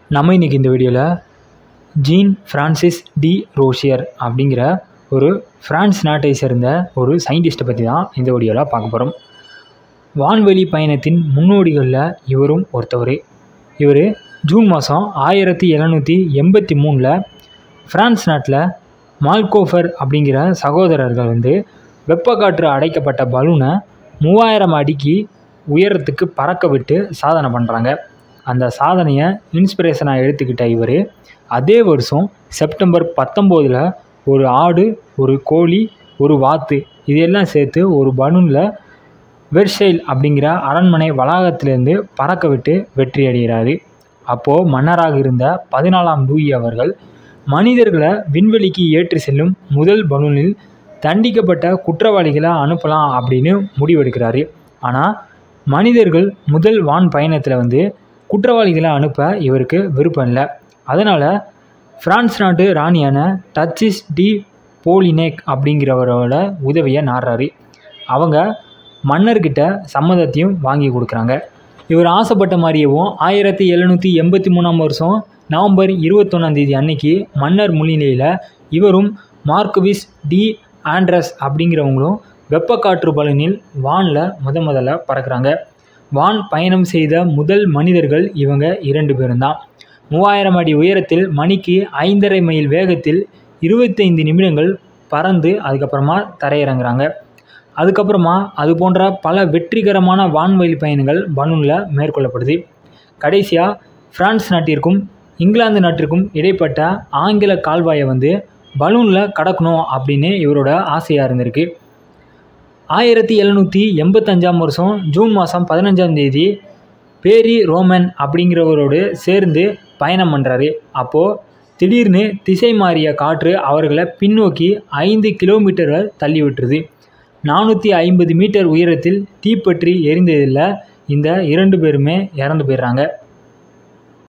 நம்ம இன்றைக்கி இந்த வீடியோவில் ஜீன் ஃப்ரான்சிஸ் டி ரோஷியர் அப்படிங்கிற ஒரு ஃப்ரான்ஸ் நாட்டை சேர்ந்த ஒரு சயின்டிஸ்ட்டை பற்றி தான் இந்த வீடியோவில் பார்க்க போகிறோம் வான்வெளி பயணத்தின் முன்னோடிகளில் இவரும் ஒருத்தவர் இவர் ஜூன் மாதம் ஆயிரத்தி எழுநூற்றி எண்பத்தி மூணில் ஃப்ரான்ஸ் நாட்டில் மால்கோஃபர் அப்படிங்கிற சகோதரர்கள் வந்து வெப்பக்காற்று அடைக்கப்பட்ட பலூனை மூவாயிரம் அடிக்கு உயரத்துக்கு பறக்க விட்டு சாதனை பண்ணுறாங்க அந்த சாதனையை இன்ஸ்பிரேஷனாக எடுத்துக்கிட்ட இவர் அதே வருஷம் செப்டம்பர் பத்தொம்போதில் ஒரு ஆடு ஒரு கோழி ஒரு வாத்து இதெல்லாம் சேர்த்து ஒரு பலூனில் வெர்சைல் அப்படிங்கிற அரண்மனை வளாகத்திலேருந்து பறக்க விட்டு வெற்றி அடைகிறாரு அப்போது மன்னராக இருந்த பதினாலாம் லூயி அவர்கள் மனிதர்களை விண்வெளிக்கு ஏற்றி செல்லும் முதல் பலூனில் தண்டிக்கப்பட்ட குற்றவாளிகளை அனுப்பலாம் அப்படின்னு முடிவெடுக்கிறாரு ஆனால் மனிதர்கள் முதல் வான் பயணத்தில் வந்து குற்றவாளிகளை அனுப்ப இவருக்கு விருப்பம் இல்லை அதனால் ஃப்ரான்ஸ் நாட்டு ராணியான டச்சிஸ் டி போலினேக் அப்படிங்கிறவரோட உதவியை நாடுறாரு அவங்க மன்னர்கிட்ட சம்மதத்தையும் வாங்கி கொடுக்குறாங்க இவர் ஆசைப்பட்ட மாதிரியவும் ஆயிரத்தி எழுநூற்றி எண்பத்தி மூணாம் வருஷம் நவம்பர் இருபத்தொன்னாந்தேதி அன்னைக்கு மன்னர் முன்னிலையில் இவரும் மார்க்விஸ் டி ஆண்ட்ரஸ் அப்படிங்கிறவங்களும் வெப்பக்காற்று பலனில் வானில் முத முதல்ல பறக்கிறாங்க வான் பயணம் செய்த முதல் மனிதர்கள் இவங்க இரண்டு பேரும் தான் மூவாயிரம் அடி உயரத்தில் மணிக்கு ஐந்தரை மைல் வேகத்தில் இருபத்தைந்து நிமிடங்கள் பறந்து அதுக்கப்புறமா தரையிறங்குறாங்க அதுக்கப்புறமா அது போன்ற பல வெற்றிகரமான வான்வெளி பயணங்கள் பலூனில் மேற்கொள்ளப்படுது கடைசியாக ஃப்ரான்ஸ் நாட்டிற்கும் இங்கிலாந்து நாட்டிற்கும் இடைப்பட்ட ஆங்கில கால்வாயை வந்து பலூனில் கடக்கணும் அப்படின்னு இவரோட ஆசையாக இருந்திருக்கு ஆயிரத்தி எழுநூற்றி எண்பத்தஞ்சாம் வருஷம் ஜூன் மாதம் பதினஞ்சாம் தேதி பேரி ரோமன் அப்படிங்கிறவரோடு சேர்ந்து பயணம் பண்ணுறாரு அப்போது திடீர்னு திசை மாறிய காற்று அவர்களை பின்னோக்கி ஐந்து கிலோமீட்டர்கள் தள்ளி விட்டுருது நானூற்றி ஐம்பது மீட்டர் உயரத்தில் தீப்பற்றி எரிந்ததில் இந்த இரண்டு பேருமே இறந்து போயிடுறாங்க